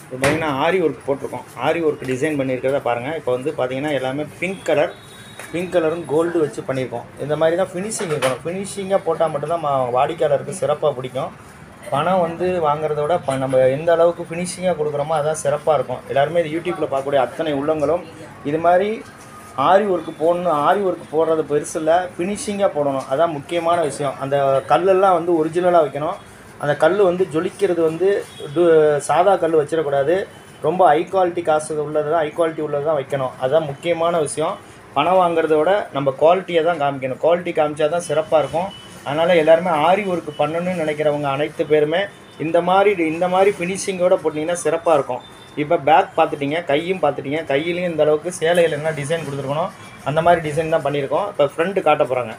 இப்போ பார்த்தீங்கன்னா ஆரி ஒர்க் போட்டிருக்கோம் ஆரி ஒர்க் டிசைன் பண்ணியிருக்கிறத பாருங்கள் இப்போ வந்து பார்த்தீங்கன்னா எல்லாமே பிங்க் கலர் பிங்க் கலரும் கோல்டு வச்சு பண்ணியிருக்கோம் இந்த மாதிரி தான் ஃபினிஷிங் இருக்கணும் ஃபினிஷிங்காக போட்டால் மட்டும்தான் மா- வாடிக்கையாளருக்கு சிறப்பாக பிடிக்கும் பணம் வந்து வாங்குறத விட ப- நம்ம எந்த அளவுக்கு ஃபினிஷிங்காக கொடுக்குறோமோ அதான் சிறப்பாக இருக்கும் எல்லாருமே இது யூடியூப்பில் பார்க்கக்கூடிய அத்தனை உள்ளங்களும் இது மாதிரி ஆரி ஒர்க்கு போடணும் ஆரி ஒர்க் போடுறது பெருசு இல்லை ஃபினிஷிங்காக போடணும் அதான் முக்கியமான விஷயம் அந்த கல்லெல்லாம் வந்து ஒரிஜினலாக வைக்கணும் அந்த கல் வந்து ஜொலிக்கிறது வந்து டு- சாதா கல் வச்சிடக்கூடாது ரொம்ப ஹை குவாலிட்டி காசு உள்ளது தான் ஹை குவாலிட்டி உள்ளது தான் வைக்கணும் அதுதான் முக்கியமான விஷயம் பணம் வாங்குறத விட நம்ம குவாலிட்டியை தான் காமிக்கணும் குவாலிட்டி காமிச்சா தான் சிறப்பாக இருக்கும் அதனால் எல்லாருமே ஆரி ஒர்க் பண்ணணும்னு நினைக்கிறவங்க அனைத்து பேருமே இந்த மாதிரி இந்த மாதிரி ஃபினிஷிங்கோட போட்டிங்கன்னா சிறப்பாக இருக்கும் இப்போ பேக் பார்த்துட்டீங்க கையும் பார்த்துட்டீங்க கையிலையும் இந்த அளவுக்கு சேலையில் என்ன டிசைன் கொடுத்துருக்கணும் அந்த மாதிரி டிசைன் தான் பண்ணியிருக்கோம் இப்போ ஃப்ரண்ட் காட்ட போகிறாங்க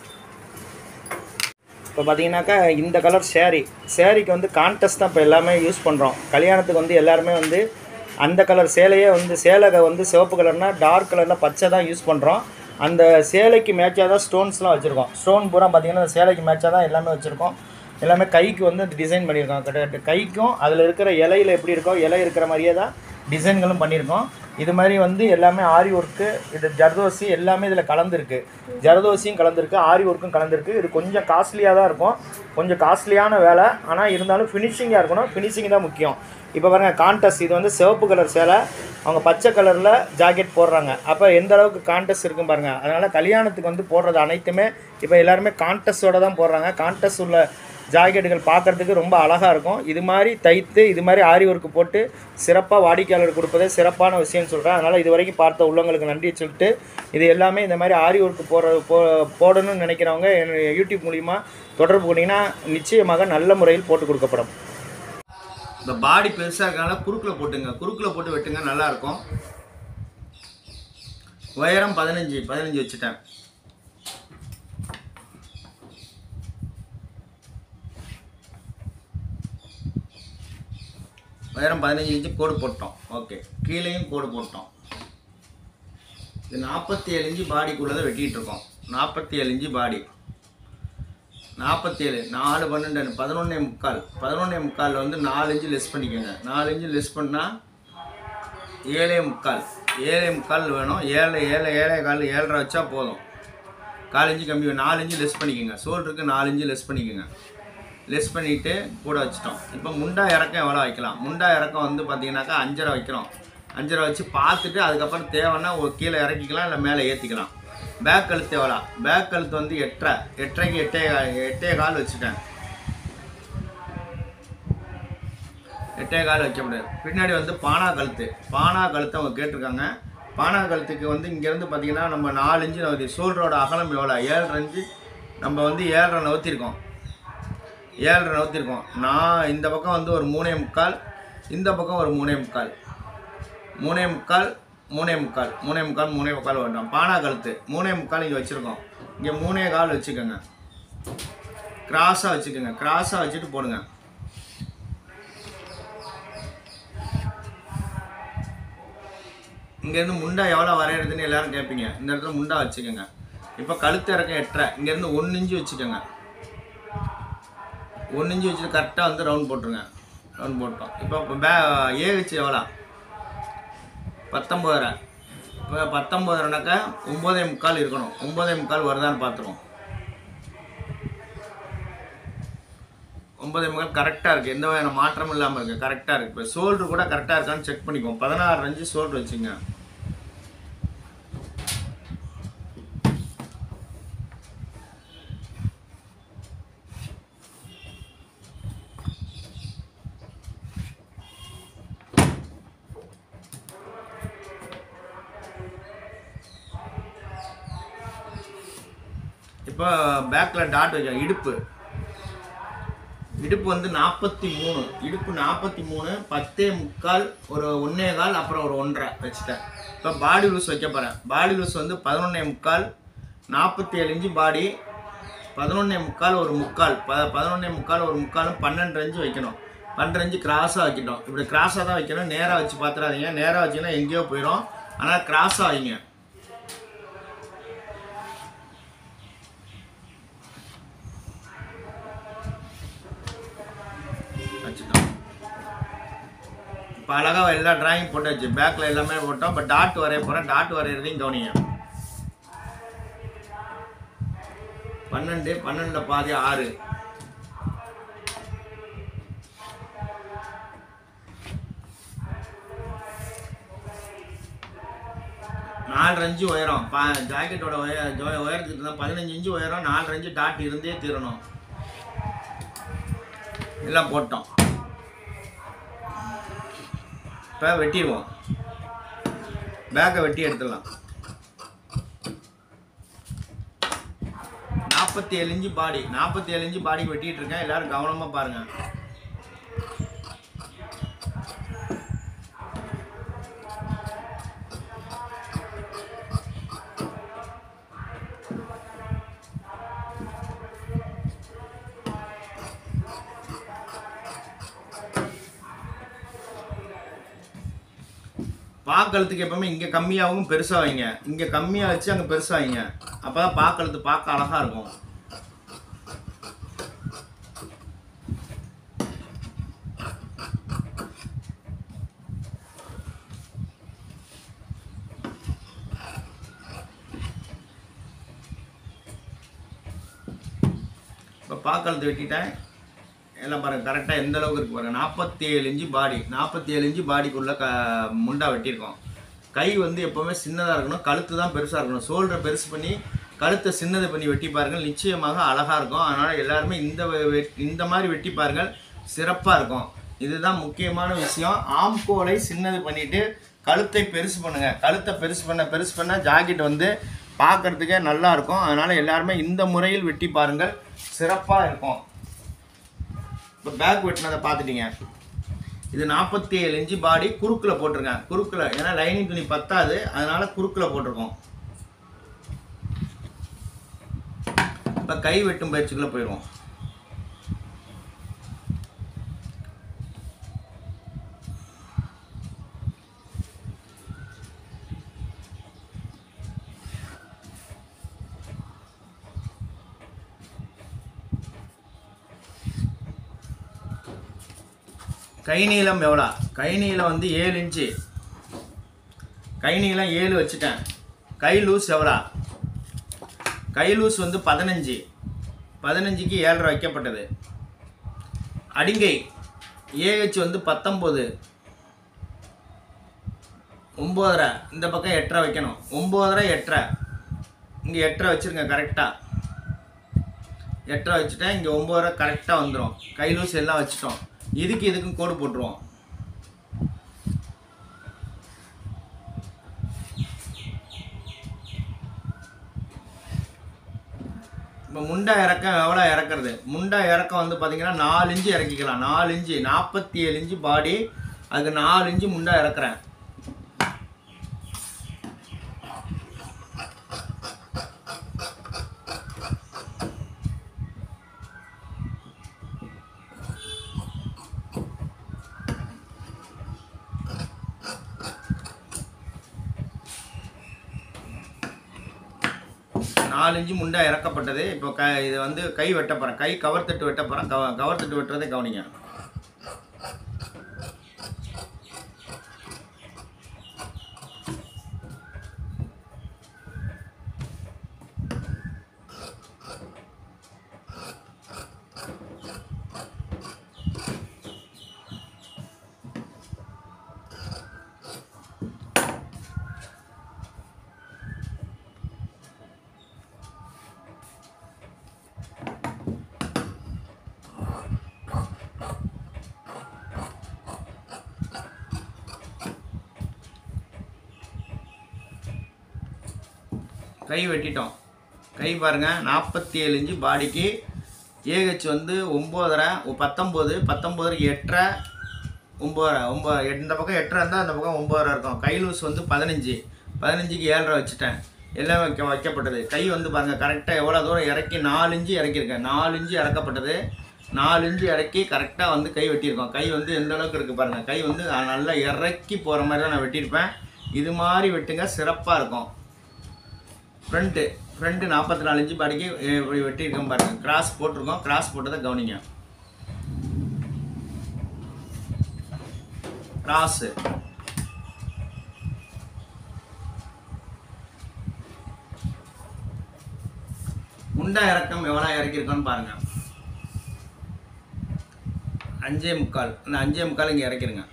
இப்போ பார்த்தீங்கன்னாக்கா இந்த கலர் சேரீ சேரீக்கு வந்து கான்டெஸ்ட் தான் இப்போ எல்லாமே யூஸ் பண்ணுறோம் கல்யாணத்துக்கு வந்து எல்லாருமே வந்து அந்த கலர் சேலையே வந்து சேலை வந்து சிவப்பு கலர்னா டார்க் கலரில் பச்சை தான் யூஸ் பண்ணுறோம் அந்த சேலைக்கு மேட்சாக தான் ஸ்டோன்ஸ்லாம் வச்சுருக்கோம் ஸ்டோன் பூரா பார்த்தீங்கன்னா அந்த சேலைக்கு மேட்சாக தான் எல்லாமே வச்சுருக்கோம் எல்லாமே கைக்கு வந்து டிசைன் பண்ணியிருக்கோம் கிட்ட கைக்கும் அதில் இருக்கிற இலையில எப்படி இருக்கோ இலை இருக்கிற மாதிரியே தான் டிசைன்களும் பண்ணியிருக்கோம் இது மாதிரி வந்து எல்லாமே ஆரி ஒர்க்கு இது ஜர்தோசி எல்லாமே இதில் கலந்துருக்கு ஜர்தோசியும் கலந்துருக்கு ஆரி ஒர்க்கும் கலந்துருக்கு இது கொஞ்சம் காஸ்ட்லியாக தான் இருக்கும் கொஞ்சம் காஸ்ட்லியான வேலை ஆனால் இருந்தாலும் ஃபினிஷிங்காக இருக்கணும் ஃபினிஷிங் தான் முக்கியம் இப்போ பாருங்க கான்டெஸ்ட் இது வந்து சிவப்பு கலர் சேலை அவங்க பச்சை கலரில் ஜாக்கெட் போடுறாங்க அப்போ எந்த அளவுக்கு கான்டெஸ்ட் இருக்கும் பாருங்க அதனால் கல்யாணத்துக்கு வந்து போடுறது அனைத்துமே இப்போ எல்லாருமே கான்டெஸ்ட்டோட தான் போடுறாங்க கான்டெஸ்ட் உள்ள ஜாக்கெட்டுகள் பார்க்கறதுக்கு ரொம்ப அழகாக இருக்கும் இது மாதிரி தைத்து இது மாதிரி ஆரி ஒர்க்கு போட்டு சிறப்பாக வாடிக்கையாளர் கொடுப்பதே சிறப்பான விஷயம்னு சொல்கிறேன் அதனால் இது வரைக்கும் பார்த்த உள்ளவங்களுக்கு நன்றி சொல்லிட்டு இது எல்லாமே இந்த மாதிரி ஆரி ஒர்க்கு போடுற போ போடணும்னு நினைக்கிறவங்க என்னுடைய யூடியூப் மூலிமா தொடர்பு கொண்டீங்கன்னா நிச்சயமாக நல்ல முறையில் போட்டு கொடுக்கப்படும் இந்த பாடி பெருசாக இருக்கனால குறுக்கில் போட்டுங்க குறுக்கில் போட்டு வெட்டுங்க நல்லா இருக்கும் உயரம் பதினஞ்சு பதினஞ்சு வச்சுட்டேன் உயரம் பதினஞ்சு இன்ச்சு கோடு போட்டோம் ஓகே கீழேயும் கோடு போட்டோம் இது நாற்பத்தி ஏழு இன்ச்சு பாடிக்குள்ளதை வெட்டிட்டு இருக்கோம் நாற்பத்தி ஏழு இன்ச்சு பாடி நாற்பத்தி ஏழு நாலு பன்னெண்டு பதினொன்னே முக்கால் பதினொன்னே முக்கால் வந்து நாலு இன்ச்சு லெஸ் பண்ணிக்கோங்க நாலு இன்ச்சு லெஸ் பண்ணால் ஏழே முக்கால் ஏழே முக்கால் வேணும் ஏழை ஏழை ஏழை கால் ஏழரை வச்சா போதும் கால் இன்ச்சு கம்மி வேணும். நாலு இன்ச்சு லெஸ் பண்ணிக்கோங்க சோல்டருக்கு நாலு இன்ச்சு லெஸ் பண்ணிக்கோங்க லெஸ் பண்ணிவிட்டு கூட வச்சிட்டோம் இப்போ முண்டா இறக்கம் எவ்வளோ வைக்கலாம் முண்டா இறக்கம் வந்து பார்த்தீங்கன்னாக்கா அஞ்சரை வைக்கிறோம் அஞ்சரை வச்சு பார்த்துட்டு அதுக்கப்புறம் தேவைன்னா ஒரு கீழே இறக்கிக்கலாம் இல்லை மேலே ஏற்றிக்கலாம் பேக் கழுத்து எவ்வளோ பேக் கழுத்து வந்து எட்டரை எட்டரைக்கு எட்டே எட்டே கால் வச்சுட்டேன் எட்டே கால் வைக்க முடியாது பின்னாடி வந்து பானா கழுத்து பானா கழுத்து அவங்க கேட்டிருக்காங்க பானா கழுத்துக்கு வந்து இங்கேருந்து பார்த்தீங்கன்னா நம்ம நாலு இன்ச்சு நகர்த்தி ஷோல்டரோட அகலம் எவ்வளோ ஏழரை இன்ச்சு நம்ம வந்து ஏழரை நகர்த்திருக்கோம் ஏழரை நகர்த்திருக்கோம் நான் இந்த பக்கம் வந்து ஒரு மூணே முக்கால் இந்த பக்கம் ஒரு மூணே முக்கால் மூணே முக்கால் மூணே முக்கால் மூணே முக்கால் மூணே முக்கால் வேண்டாம் பானா கழுத்து மூணே முக்கால் இங்கே வச்சுருக்கோம் இங்கே மூணே கால் வச்சுக்கோங்க கிராஸாக வச்சுக்கோங்க கிராஸாக வச்சுட்டு போடுங்க இங்கேருந்து முண்டா எவ்வளோ வரைகிறதுன்னு எல்லாரும் கேட்பீங்க இந்த இடத்துல முண்டா வச்சுக்கோங்க இப்போ கழுத்து இறக்கம் எட்டரை இங்கேருந்து ஒன்று இன்ச்சு வச்சுக்கோங்க ஒன்று இன்ச்சு வச்சுட்டு கரெக்டாக வந்து ரவுண்ட் போட்டுருங்க ரவுண்ட் போட்டோம் இப்போ இப்போ பே ஏ வச்சு எவ்வளோ பத்தொம்போதரை இப்போ பத்தொம்போதரைனாக்கா ஒம்போதே முக்கால் இருக்கணும் ஒம்போதே முக்கால் வருதான்னு பார்த்துருவோம் ஒன்பதே முக்கால் கரெக்டாக இருக்குது எந்த வகையான மாற்றமும் இல்லாமல் இருக்குது கரெக்டாக இருக்குது இப்போ ஷோல்டர் கூட கரெக்டாக இருக்கான்னு செக் பண்ணிக்குவோம் பதினாறு அஞ்சு ஷோல்டர் வச்சுங்க இப்போ பேக்கில் டாட் வைக்க இடுப்பு இடுப்பு வந்து நாற்பத்தி மூணு இடுப்பு நாற்பத்தி மூணு பத்தே முக்கால் ஒரு ஒன்றே கால் அப்புறம் ஒரு ஒன்றரை வச்சுட்டேன் இப்போ பாடி லூஸ் வைக்க போகிறேன் பாடி லூஸ் வந்து பதினொன்னே முக்கால் நாற்பத்தி ஏழு இன்ச்சு பாடி பதினொன்னே முக்கால் ஒரு முக்கால் ப பதினொன்னே முக்கால் ஒரு முக்காலும் பன்னெண்டு இன்ச்சு வைக்கணும் பன்னெண்டு இன்ச்சு கிராஸாக வைக்கணும் இப்படி கிராஸாக தான் வைக்கணும் நேராக வச்சு பார்த்துடாதீங்க நேராக வச்சிங்கன்னா எங்கேயோ போயிடும் ஆனால் கிராஸாக வைங்க வச்சுட்டோம் இப்போ இப்போ அழகாக எல்லா டிராயிங் போட்டாச்சு பேக்கில் எல்லாமே போட்டோம் இப்போ டாட் வரைய போகிறேன் டாட் வரைகிறதையும் கவனிங்க பன்னெண்டு பன்னெண்டு பாதி ஆறு நாலு இன்ச்சு உயரம் பா ஜாக்கெட்டோட உய ஜோ- உயரத்துக்கு தான் பதினஞ்சு இன்ச்சு உயரம் நாலு இன்ச்சு டாட் இருந்தே தீரணும் எல்லாம் போட்டோம் இப்போ வெட்டிடுவோம் பேக்கை வெட்டி எடுத்துடலாம் நாற்பத்தி ஏழு இன்ச்சு பாடி நாற்பத்தி ஏழு இன்ச்சு பாடி வெட்டிட்டு இருக்கேன் எல்லாரும் கவனமாக பாருங்க பாக்கழுத்துக்கு எப்பவுமே இங்கே கம்மியாகவும் பெருசாக வைங்க இங்கே கம்மியாக வச்சு அங்கே பெருசாக வைங்க அப்போ தான் பாக்கழுத்து பார்க்க அழகாக இருக்கும் இப்போ பாக்கழுத்து வெட்டிட்டேன் எல்லாம் பாருங்க கரெக்டாக எந்த அளவுக்கு இருக்கு பாருங்க நாற்பத்தி ஏழு இன்ச்சு பாடி நாற்பத்தி ஏழு இன்ச்சு பாடிக்குள்ளே க முண்டா வெட்டியிருக்கோம் கை வந்து எப்போவுமே சின்னதாக இருக்கணும் கழுத்து தான் பெருசாக இருக்கணும் ஷோல்டரை பெருசு பண்ணி கழுத்தை சின்னது பண்ணி வெட்டி பாருங்கள் நிச்சயமாக அழகாக இருக்கும் அதனால் எல்லாருமே இந்த வெ- வெ- இந்த மாதிரி வெட்டி பாருங்கள் சிறப்பாக இருக்கும் இதுதான் முக்கியமான விஷயம் ஆம்கோலை சின்னது பண்ணிட்டு கழுத்தை பெருசு பண்ணுங்க கழுத்தை பெருசு பண்ண பெருசு பண்ண ஜாக்கெட் வந்து பார்க்கறதுக்கே நல்லா இருக்கும் அதனால் எல்லாருமே இந்த முறையில் வெட்டி பாருங்கள் சிறப்பாக இருக்கும் இப்போ பேக் வெட்டினதை பார்த்துட்டீங்க இது நாற்பத்தி ஏழு இன்ச்சு பாடி குறுக்கில் போட்டிருக்கேன் குறுக்கில் ஏன்னா லைனிங் துணி பத்தாது அதனால குறுக்கில் போட்டிருக்கோம் இப்போ கை வெட்டும் பயிற்சிக்குள்ளே போயிடுவோம் கை நீளம் எவ்வளோ கை நீளம் வந்து ஏழு இன்ச்சு கை நீளம் ஏழு வச்சுட்டேன் கை லூஸ் எவ்வளோ கை லூஸ் வந்து பதினஞ்சு பதினஞ்சுக்கு ஏழரை வைக்கப்பட்டது அடிங்கை ஏஹெச் வந்து பத்தொம்போது ஒம்போதரை இந்த பக்கம் எட்டரை வைக்கணும் ஒம்போதரை எட்டரை இங்கே எட்டரை வச்சுருங்க கரெக்டாக எட்டரை வச்சுட்டேன் இங்கே ஒம்போதரை கரெக்டாக வந்துடும் கை லூஸ் எல்லாம் வச்சுட்டோம் இதுக்கு இதுக்கும் கோடு போட்டுருவோம் இப்போ முண்டா இறக்கம் எவ்வளோ இறக்குறது முண்டா இறக்கம் வந்து பார்த்தீங்கன்னா நாலு இன்ச்சு இறக்கிக்கலாம் நாலு இன்ச்சு நாற்பத்தி ஏழு இன்ச்சு பாடி அதுக்கு நாலு இன்ச்சு முண்டா இறக்குறேன் நாலு இன்ச்சு முண்டா இறக்கப்பட்டது இப்போ க இது வந்து கை வெட்ட போகிறேன் கை கவர் தட்டு வெட்ட போகிறேன் கவ கவர் தட்டு வெட்டுறதை கவனிங்க கை வெட்டிட்டோம் கை பாருங்க நாற்பத்தி ஏழு இன்ச்சு பாடிக்கு ஏஹெச் வந்து ஒம்போதரை ஒ- பத்தொம்போது பத்தொம்போதரை எட்டரை ஒம்போதரை ஒம்பது இந்த பக்கம் எட்டரை இருந்தால் அந்த பக்கம் ஒம்போதரை இருக்கும் கை லூஸ் வந்து பதினஞ்சு பதினஞ்சுக்கு ஏழரை வச்சுட்டேன் எல்லாம் வைக்க வைக்கப்பட்டது கை வந்து பாருங்கள் கரெக்டாக எவ்வளோ தூரம் இறக்கி நாலு இன்ச்சு இறக்கியிருக்கேன் நாலு இன்ச்சு இறக்கப்பட்டது நாலு இன்ச்சு இறக்கி கரெக்டாக வந்து கை வெட்டியிருக்கோம் கை வந்து எந்த அளவுக்கு இருக்குது பாருங்கள் கை வந்து நல்லா இறக்கி போகிற மாதிரி தான் நான் வெட்டியிருப்பேன் இது மாதிரி வெட்டுங்க சிறப்பாக இருக்கும் ஃப்ரண்ட்டு ஃப்ரண்ட்டு நாற்பத்தி நாலு இன்ச்சு பாடிக்கு அஹ், இப்படி வெட்டியிருக்கோம் பாருங்கள் கிராஸ் போட்டிருக்கோம் கிராஸ் போட்டதை கவனிங்க கிராஸு முண்டா இறக்கம் எவ்வளோ இறக்கியிருக்கோன்னு பாருங்க அஞ்சே முக்கால் இந்த அஞ்சே முக்கால் இங்கே இறக்கிருங்க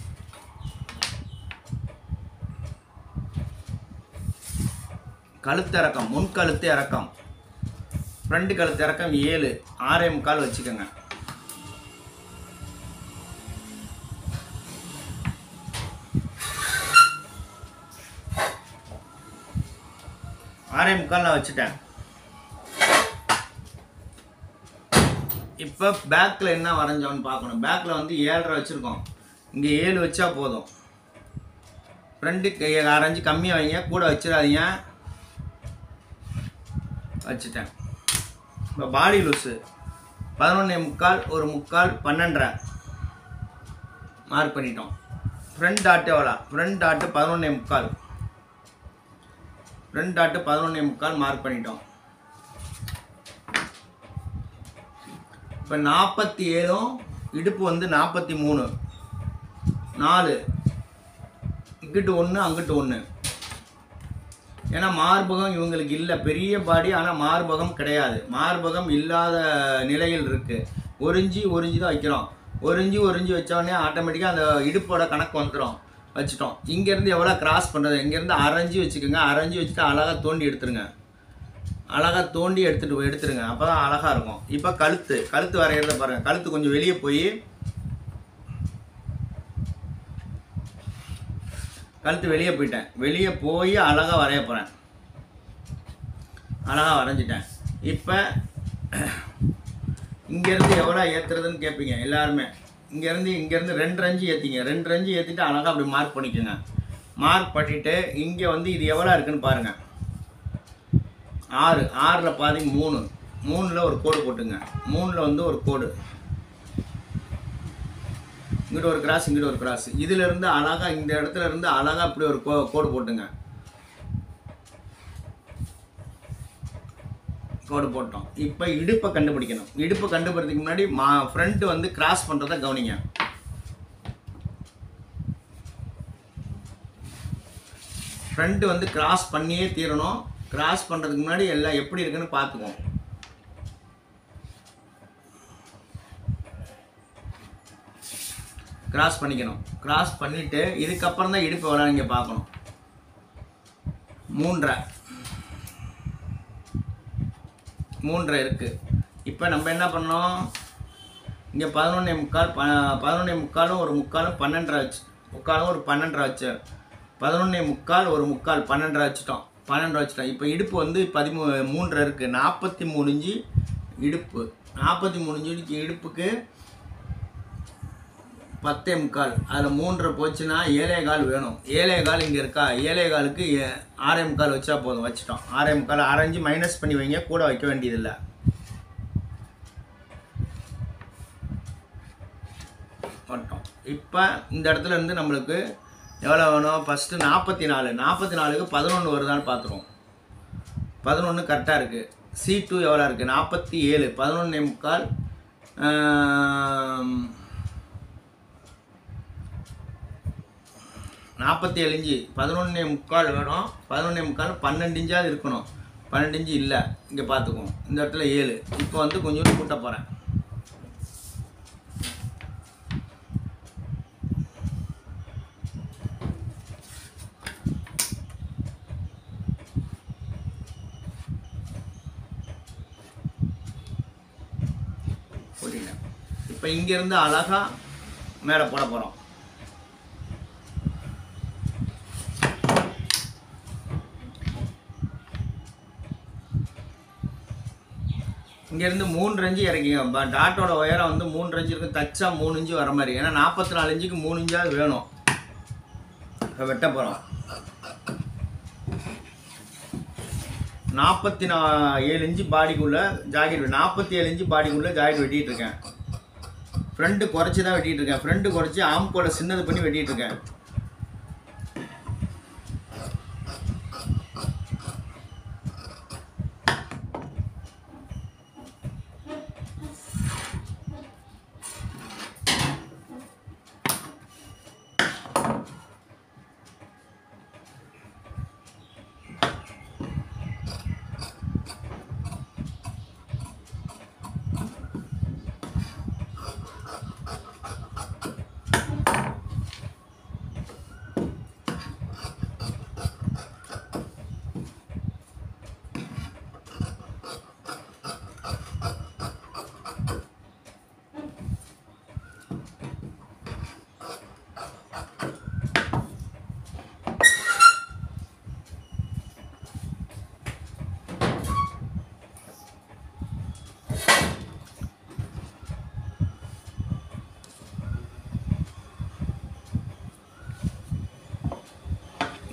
கழுத்து இறக்கம் முன் கழுத்து இறக்கம் ஃப்ரண்ட் கழுத்து இறக்கம் ஏழு ஆறே முக்கால் வச்சுக்கோங்க ஆறே முக்கால் நான் வச்சுட்டேன் இப்போ பேக்கில் என்ன வரைஞ்சோன்னு பார்க்கணும் பேக்கில் வந்து ஏழரை வச்சுருக்கோம் இங்கே ஏழு வச்சா போதும் ஃப்ரெண்டுக்கு அரைஞ்சு கம்மியாக வைங்க கூட வச்சிடாதீங்க வச்சுட்டேன் இப்போ பாடி லூஸு பதினொன்னே முக்கால் ஒரு முக்கால் பன்னெண்டரை மார்க் பண்ணிட்டோம் ஃப்ரண்ட் டாட்டு எவ்வளோ ஃப்ரண்ட் டாட்டு பதினொன்னே முக்கால் ஃப்ரண்ட் டாட்டு பதினொன்னே முக்கால் மார்க் பண்ணிட்டோம் இப்போ நாற்பத்தி ஏழும் இடுப்பு வந்து நாற்பத்தி மூணு நாலு இங்கிட்டு ஒன்று அங்கிட்டு ஒன்று ஏன்னா மார்பகம் இவங்களுக்கு இல்லை பெரிய பாடி ஆனால் மார்பகம் கிடையாது மார்பகம் இல்லாத நிலையில் இருக்கு ஒரு இஞ்சி ஒரு இஞ்சி தான் வைக்கிறோம் ஒரு இஞ்சி ஒரு இஞ்சி வச்சோடனே ஆட்டோமேட்டிக்காக அந்த இடுப்போட கணக்கு வந்துடும் வச்சுட்டோம் இங்கேருந்து எவ்வளோ கிராஸ் பண்ணுறது இங்கேருந்து அரைஞ்சி வச்சுக்கோங்க அரைஞ்சி வச்சுட்டு அழகாக தோண்டி எடுத்துருங்க அழகாக தோண்டி எடுத்துட்டு எடுத்துருங்க அப்போ தான் அழகாக இருக்கும் இப்போ கழுத்து கழுத்து வரைகிறத பாருங்கள் கழுத்து கொஞ்சம் வெளியே போய் கழுத்து வெளியே போயிட்டேன் வெளியே போய் அழகாக வரைய போகிறேன் அழகாக வரைஞ்சிட்டேன் இப்போ இங்கேருந்து எவ்வளோ ஏற்றுறதுன்னு கேட்பீங்க எல்லாருமே இங்கேருந்து இங்கேருந்து ரெண்டு ரஞ்சு ஏற்றிங்க ரெண்டு ரஞ்சு ஏற்றிட்டு அழகாக அப்படி மார்க் பண்ணிக்கோங்க மார்க் பண்ணிவிட்டு இங்கே வந்து இது எவ்வளோ இருக்குன்னு பாருங்கள் ஆறு ஆறில் பாதி மூணு மூணில் ஒரு கோடு போட்டுங்க மூணில் வந்து ஒரு கோடு இங்கிட்ட ஒரு கிராஸ் இங்கிட்ட ஒரு கிராஸ் இதுல இருந்து அழகா இந்த இடத்துல இருந்து அழகா இப்படி ஒரு கோ கோடு போட்டுங்க கோடு போட்டோம் இப்போ இடுப்பை கண்டுபிடிக்கணும் இடுப்பை கண்டுபிடிக்கிறதுக்கு முன்னாடி மா ஃப்ரண்ட் வந்து கிராஸ் பண்ணுறத கவனிங்க ஃப்ரண்ட் வந்து கிராஸ் பண்ணியே தீரணும் கிராஸ் பண்ணுறதுக்கு முன்னாடி எல்லாம் எப்படி இருக்குன்னு பார்த்துக்குவோம் கிராஸ் பண்ணிக்கணும் கிராஸ் பண்ணிவிட்டு இதுக்கப்புறம் தான் இடுப்பு எவ்வளோ நீங்கள் பார்க்கணும் மூன்றரை மூன்றரை இருக்குது இப்போ நம்ம என்ன பண்ணோம் இங்கே பதினொன்னே முக்கால் ப பதினொன்னே முக்காலும் ஒரு முக்காலும் பன்னெண்டரை வச்சு முக்காலும் ஒரு பன்னெண்டரை வச்சு பதினொன்னே முக்கால் ஒரு முக்கால் பன்னெண்டரை வச்சுட்டோம் பன்னெண்டரை வச்சுட்டோம் இப்போ இடுப்பு வந்து பதிமூ மூன்றரை இருக்குது நாற்பத்தி மூணு இன்ச்சு இடுப்பு நாற்பத்தி மூணு இன்ச்சு இடுப்புக்கு பத்தே முக்கால் அதில் மூன்றரை போச்சுன்னா ஏழே கால் வேணும் ஏழே கால் இங்கே இருக்கா ஏழே காலுக்கு ஏ- ஆறே முக்கால் வச்சா போதும் வச்சுட்டோம் ஆறே முக்கால் அரைஞ்சு மைனஸ் பண்ணி வைங்க கூட வைக்க வேண்டியதில்லை போட்டோம் இப்போ இந்த இடத்துல இருந்து நம்மளுக்கு எவ்வளோ வேணும் ஃபஸ்ட்டு நாற்பத்தி நாலு நாற்பத்தி நாலுக்கு பதினொன்று வருதான்னு பார்த்துருவோம் பதினொன்று கரெக்டாக இருக்குது சி டூ எவ்வளோ இருக்குது நாற்பத்தி ஏழு பதினொன்னே முக்கால் ஆம், நாற்பத்தி ஏழு இன்ச்சு பதினொன்னே முக்கால் வேணும் பதினொன்னே முக்கால் பன்னெண்டு இன்ச்சாவது இருக்கணும் பன்னெண்டு இன்ச்சு இல்லை இங்கே பார்த்துக்குவோம் இந்த இடத்துல ஏழு இப்போ வந்து கொஞ்சோண்டு கூட்ட போகிறேன் புரியல இப்போ இங்கேருந்து அழகா மேலே போட போகிறோம் இங்கேருந்து மூணு இன்ச்சு இறக்கிங்க ப- டாட்டோட உயரம் வந்து மூணு இன்ச்சு இருக்கு தச்சா மூணு இன்ச்சு வர மாதிரி ஏன்னா நாற்பத்தி நாலு இன்ச்சுக்கு மூணு இன்ச்சாவது வேணும் இப்போ வெட்ட போகிறோம் நாற்பத்தி நா ஏழு இன்ச்சு பாடிக்குள்ளே ஜாக்கெட் நாற்பத்தி ஏழு இன்ச்சு பாடிக்குள்ளே ஜாக்கெட் வெட்டிட்டு இருக்கேன் ஃப்ரண்ட் குறைச்சி தான் வெட்டிட்டு இருக்கேன் ஃப்ரண்ட் குறைச்சி ஆம்கோட சின்னது பண்ணி வெட்டிட்டு இருக்கேன்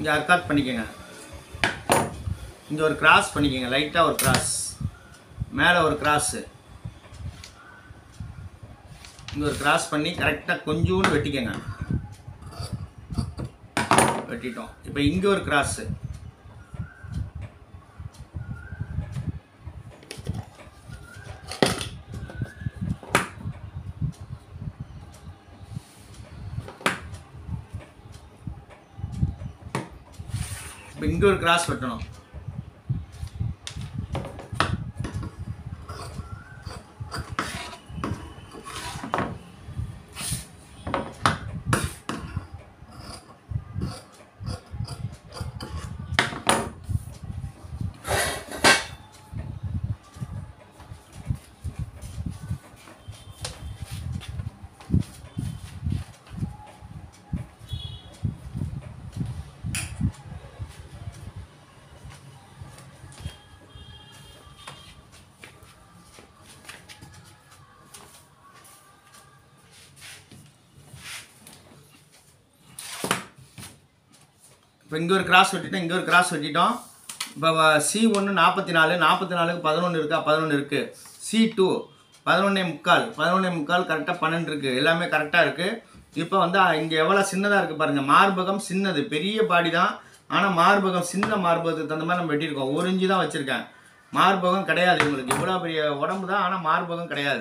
கொஞ்சம் அர்க்காட் பண்ணிக்கோங்க இங்கே ஒரு கிராஸ் பண்ணிக்கோங்க லைட்டாக ஒரு கிராஸ் மேலே ஒரு கிராஸு இங்கே ஒரு கிராஸ் பண்ணி கரெக்டாக கொஞ்சோண்டு வெட்டிக்கங்க வெட்டிட்டோம் இப்போ இங்கே ஒரு கிராஸு இப்போ இங்கே ஒரு கிராஸ் வெட்டணும் இப்போ இங்கே ஒரு கிராஸ் வெட்டிட்டோம் இங்கே ஒரு கிராஸ் வெட்டிட்டோம் இப்போ சி ஒன்று நாற்பத்தி நாலு நாற்பத்தி நாலுக்கு பதினொன்று இருக்கா பதினொன்று இருக்குது சி டூ பதினொன்னே முக்கால் பதினொன்னே முக்கால் கரெக்டாக பன்னெண்டு இருக்குது எல்லாமே கரெக்டாக இருக்குது இப்போ வந்து இங்கே எவ்வளோ சின்னதாக இருக்குது பாருங்கள் மார்பகம் சின்னது பெரிய பாடி தான் ஆனால் மார்பகம் சின்ன மார்பகத்துக்கு தகுந்த மாதிரி நம்ம வெட்டியிருக்கோம் ஒரு இன்ச்சு தான் வச்சுருக்கேன் மார்பகம் கிடையாது உங்களுக்கு இவ்வளோ பெரிய உடம்பு தான் ஆனால் மார்பகம் கிடையாது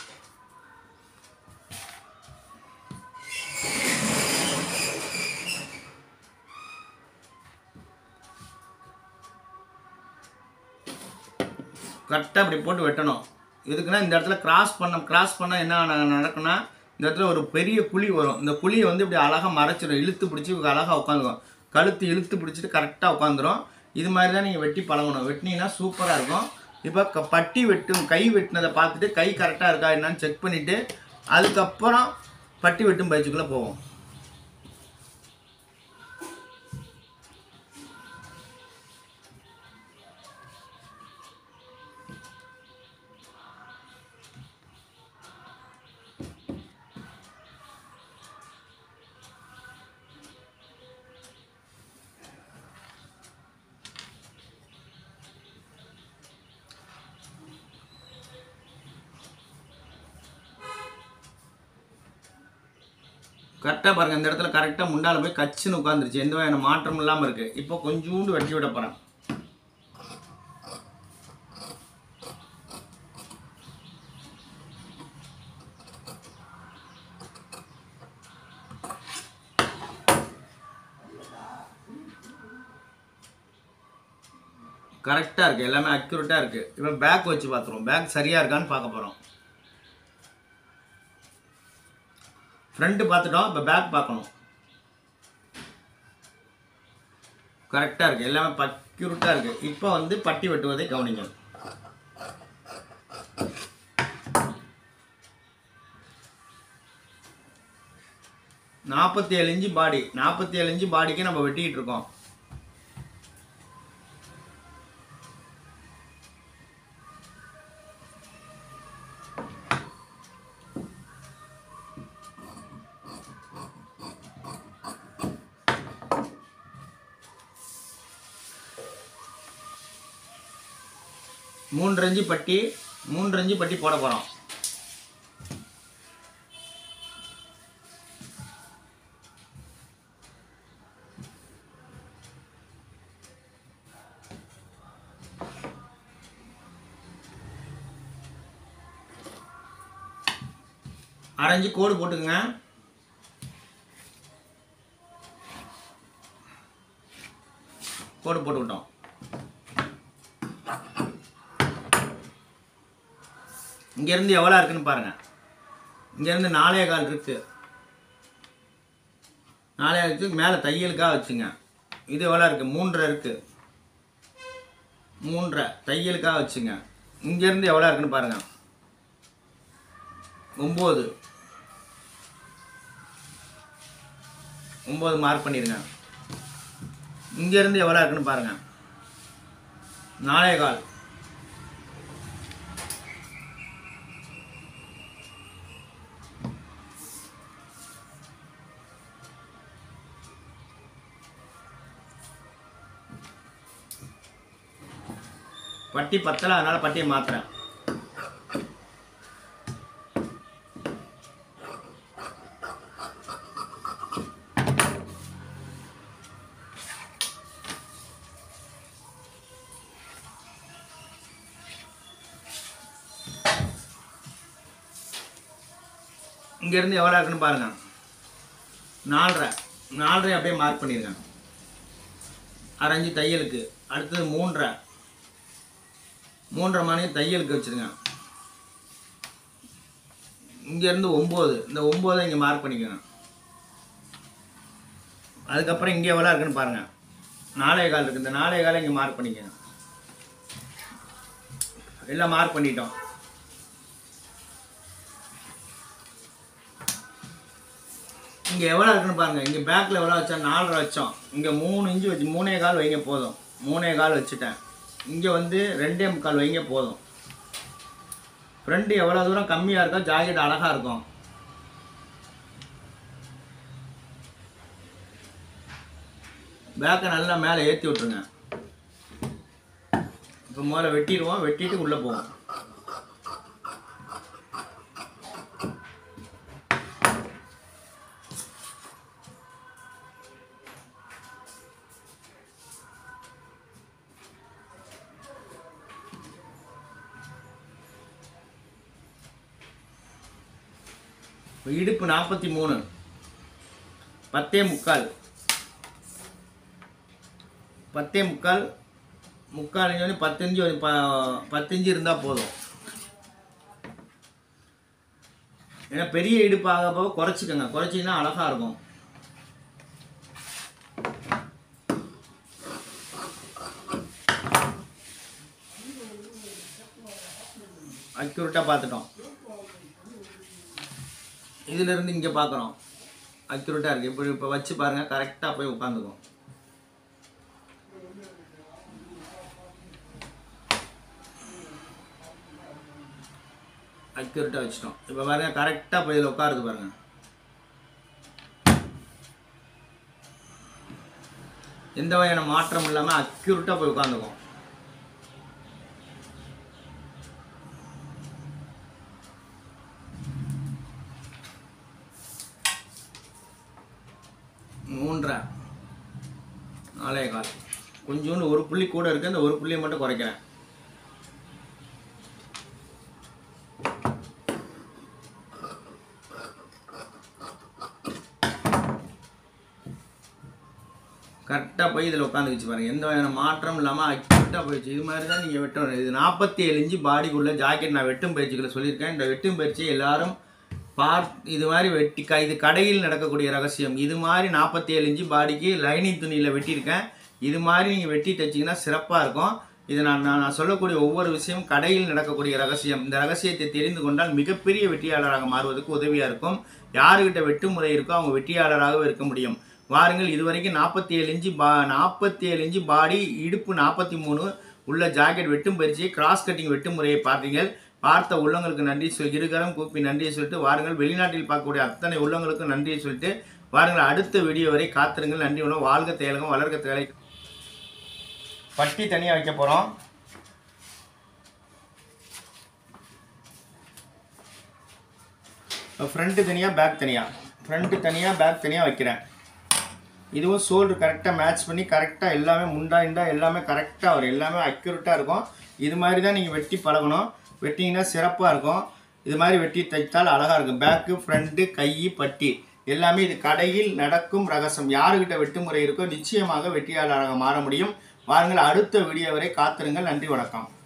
கரெக்டாக இப்படி போட்டு வெட்டணும் எதுக்குன்னா இந்த இடத்துல கிராஸ் பண்ண கிராஸ் பண்ணால் என்ன ந- நடக்கும்னா இந்த இடத்துல ஒரு பெரிய குழி வரும் இந்த குழியை வந்து இப்படி அழகாக மறைச்சிடும் இழுத்து பிடிச்சி அழகாக உட்காந்துக்கும் கழுத்து இழுத்து பிடிச்சிட்டு கரெக்டாக உட்காந்துரும் இது மாதிரி தான் நீங்கள் வெட்டி பழகணும் வெட்டினீங்கன்னா சூப்பராக இருக்கும் இப்போ க பட்டி வெட்டும் கை வெட்டினதை பார்த்துட்டு கை கரெக்டாக இருக்கா என்னன்னு செக் பண்ணிவிட்டு அதுக்கப்புறம் பட்டி வெட்டும் பயிற்சிக்குள்ளே போவோம் கரெக்டாக பாருங்கள் இந்த இடத்துல கரெக்டாக முண்டால போய் கச்சுன்னு உட்காந்துருச்சு எந்த வகையான மாற்றமும் இல்லாமல் இருக்குது இப்போ கொஞ்சோண்டு வெட்டி விட போகிறேன் கரெக்டாக இருக்குது எல்லாமே அக்யூரேட்டாக இருக்குது இப்போ பேக் வச்சு பார்த்துருவோம் பேக் சரியாக இருக்கான்னு பார்க்க போகிறோம் ஃப்ரண்ட்டு பார்த்துட்டோம் இப்போ பேக் பார்க்கணும் கரெக்டாக இருக்குது எல்லாமே பக்யூரட்டாக இருக்குது இப்போ வந்து பட்டி வெட்டுவதை கவனிங்க நாற்பத்தி ஏழு இன்ச்சு பாடி நாற்பத்தி ஏழு இன்ச்சு பாடிக்கு நம்ம வெட்டிக்கிட்டு இருக்கோம் மூன்று இன்ச்சு பட்டி மூன்று இன்ச்சு பட்டி போட போகிறோம் அரைஞ்சு கோடு போட்டுக்கங்க கோடு போட்டு விட்டோம் இங்கேருந்து எவ்வளோ இருக்குன்னு பாருங்க இங்கேருந்து நாலே கால் இருக்கு நாலே கால் இருக்கு மேலே தையலுக்காக வச்சுங்க இது எவ்வளோ இருக்குது மூன்றரை இருக்குது மூன்றரை தையலுக்காக வச்சுங்க இங்கேருந்து எவ்வளோ இருக்குன்னு பாருங்க ஒம்பது ஒம்பது மார்க் பண்ணிடுங்க இங்கேருந்து எவ்வளோ இருக்குன்னு பாருங்க நாலே கால் பட்டி பத்தலை அதனால் பட்டியை மாற்றுறேன் இங்கேருந்து எவ்வளோ இருக்குன்னு பாருங்கள் நாலரை நாலரை அப்படியே மார்க் பண்ணியிருக்கேன் அரைஞ்சு தையலுக்கு அடுத்தது மூன்றரை மூன்றரை மணி தையலுக்கு வச்சுருங்க இங்கேருந்து ஒம்பது இந்த ஒம்போதை இங்கே மார்க் பண்ணிக்கோங்க அதுக்கப்புறம் இங்கே எவ்வளோ இருக்குன்னு பாருங்கள் நாலே கால் இருக்குது இந்த நாலே காலை இங்கே மார்க் பண்ணிக்கோங்க எல்லாம் மார்க் பண்ணிட்டோம் இங்கே எவ்வளோ இருக்குன்னு பாருங்கள் இங்கே பேக்கில் எவ்வளோ வச்சா நாலரை வச்சோம் இங்கே மூணு இன்ச்சு வச்சு மூணே கால் வைங்க போதும் மூணே கால் வச்சுட்டேன் இங்கே வந்து ரெண்டே முக்கால் வைங்க போதும் ஃப்ரண்ட் எவ்வளோ தூரம் கம்மியாக இருக்கோ ஜாக்கெட் அழகாக இருக்கும் பேக்கை நல்லா மேலே ஏற்றி விட்ருங்க இப்போ முதல்ல வெட்டிடுவோம் வெட்டிட்டு உள்ளே போவோம் இப்போ இடுப்பு நாற்பத்தி மூணு பத்தே முக்கால் பத்தே முக்கால் முக்கால் இன்ச்சு வந்து பத்தஞ்சு வந்து ப பத்தஞ்சு இருந்தால் போதும் ஏன்னா பெரிய இடுப்பு ஆக போக குறைச்சிக்கோங்க குறைச்சிங்கன்னா அழகாக இருக்கும் அக்யூரேட்டாக பார்த்துட்டோம் இதிலிருந்து இங்கே பார்க்குறோம் அக்யூரேட்டாக இருக்குது இப்போ இப்போ வச்சு பாருங்கள் கரெக்டாக போய் உட்காந்துக்கும் அக்யூரேட்டாக வச்சுட்டோம் இப்போ பாருங்கள் கரெக்டாக போய் இதில் உட்காருது பாருங்கள் எந்த வகையான மாற்றம் இல்லாமல் அக்யூரேட்டாக போய் உட்காந்துக்கும் மூன்றரை நாலே கால் கொஞ்சோண்டு ஒரு புள்ளி கூட இருக்குது அந்த ஒரு புள்ளியை மட்டும் குறைக்கிறேன் கரெக்டாக போய் இதில் உட்காந்துக்கிச்சு பாருங்கள் எந்த வகையான மாற்றம் இல்லாமல் அக்யூரேட்டாக போயிடுச்சு இது மாதிரி தான் நீங்கள் வெட்டணும் இது நாற்பத்தி ஏழு இன்ச்சு பாடிக்குள்ளே ஜாக்கெட் நான் வெட்டும் பயிற்சிகளை சொல்லியிருக்கேன் இந்த வெட்டும் பயிற்சி எல்லாரும் பார் இது மாதிரி வெட்டி க இது கடையில் நடக்கக்கூடிய ரகசியம் இது மாதிரி நாற்பத்தி ஏழு இன்ச்சு பாடிக்கு லைனிங் துணியில் வெட்டியிருக்கேன் இது மாதிரி நீங்கள் வெட்டி தைச்சிங்கன்னா சிறப்பாக இருக்கும் இது நான் நான் நான் சொல்லக்கூடிய ஒவ்வொரு விஷயமும் கடையில் நடக்கக்கூடிய ரகசியம் இந்த ரகசியத்தை தெரிந்து கொண்டால் மிகப்பெரிய வெற்றியாளராக மாறுவதற்கு உதவியாக இருக்கும் யாருக்கிட்ட வெட்டு முறை இருக்கோ அவங்க வெற்றியாளராகவே இருக்க முடியும் வாருங்கள் இதுவரைக்கும் நாற்பத்தி ஏழு இன்ச்சு பா நாற்பத்தி ஏழு இன்ச்சு பாடி இடுப்பு நாற்பத்தி மூணு உள்ள ஜாக்கெட் வெட்டும் பயிற்சி கிராஸ் கட்டிங் வெட்டும் முறையை பார்த்தீங்கள் பார்த்த உள்ளங்களுக்கு நன்றி சொல் இருகரம் கூப்பி நன்றியை சொல்லிட்டு வாருங்கள் வெளிநாட்டில் பார்க்கக்கூடிய அத்தனை உள்ளங்களுக்கும் நன்றியை சொல்லிட்டு வாருங்கள் அடுத்த வீடியோ வரை காத்திருங்கள் நன்றி உணவு வாழ்க தேலகம் வளர்க தேலை பட்டி தனியாக வைக்க போகிறோம் ஃப்ரண்ட்டு தனியாக பேக் தனியாக ஃப்ரண்ட்டு தனியாக பேக் தனியாக வைக்கிறேன் இதுவும் ஷோல்டர் கரெக்டாக மேட்ச் பண்ணி கரெக்டாக எல்லாமே முண்டா இண்டா எல்லாமே கரெக்டாக வரும் எல்லாமே அக்யூரேட்டாக இருக்கும் இது மாதிரி தான் நீங்கள் வெட்டி பழகணும் வெட்டிங்கன்னா சிறப்பாக இருக்கும் இது மாதிரி வெட்டி தைத்தால் அழகாக இருக்கும் பேக்கு ஃப்ரண்ட்டு கை பட்டி எல்லாமே இது கடையில் நடக்கும் ரகசியம் யாருக்கிட்ட வெட்டு முறை இருக்கோ நிச்சயமாக வெற்றியாளராக மாற முடியும் வாருங்கள் அடுத்த வீடியோ வரை காத்திருங்கள் நன்றி வணக்கம்